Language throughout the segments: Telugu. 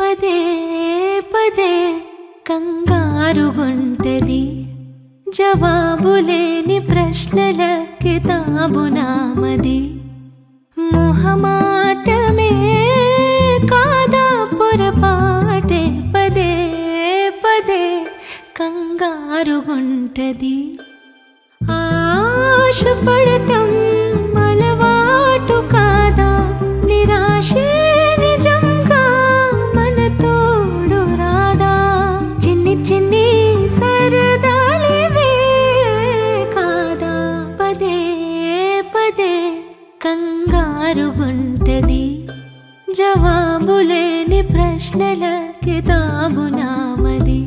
పదే పదే కంగారుగుంటది జవాబులేని ప్రశ్నల కితాబు నామది మొహమాటమే కాదా పొరపాటే పదే పదే కంగారుగుంటది ఆశపడటం అలవాటు కాదా నిరాశే నిజంగా మన తోడు రాదా చిన్ని చిన్ని సరదాలివే కాదా పదే పదే కంగారుగుంటది జవాబులేని ప్రశ్నల కితాబు నామది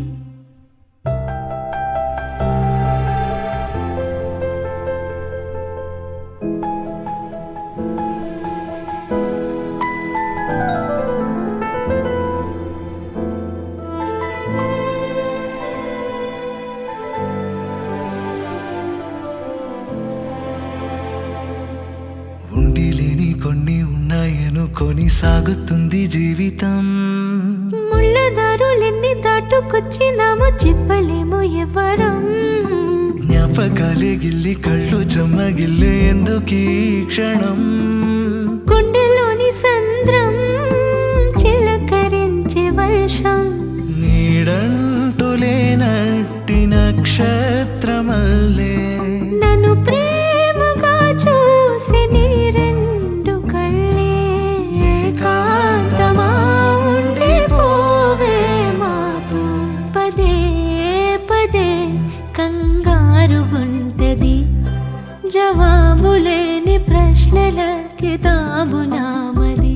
ఉండి లేని కొన్ని ఉన్నాయనుకొని సాగుతుంది జీవితం ముళ్ళదారులెన్ని దాటుకొచ్చినామో చెప్పలేము ఎవరం జ్ఞాపకాలే గిల్లి కళ్ళు చెమ్మగిల్లే ఎందుకీ క్షణం గుండెలోని సంద్రం చిలకరించే వర్షం నీడంటూ లేనట్టి నక్షత్రమల్లే నన్ను ప్రేమగా చూసి నీ రెండు కళ్ళే ఏకాంతమా ఉండి పోవే మాతో పదే పదే కంగారుగుంటది జవాబులేని ప్రశ్నల కితాబు నామది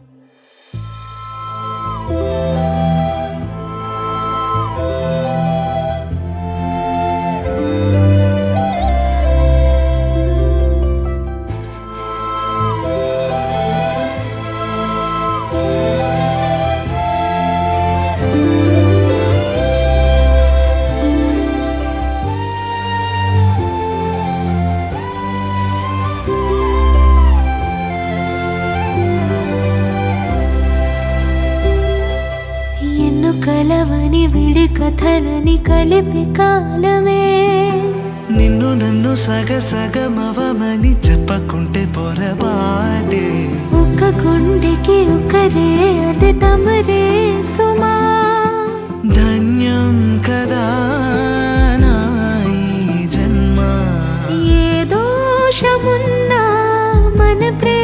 ఎన్ను కలవని విడి కథలని కలిపి కాలమే నిన్ను నన్ను సగ సగమవమని చెప్పకుంటే పొరపాటే ఒక్క గుండెకి ఒకరే అది తమరే సుమా ధన్యం కదా నా ఈ జన్మ ఏ దోషమున్నా మన ప్రేమ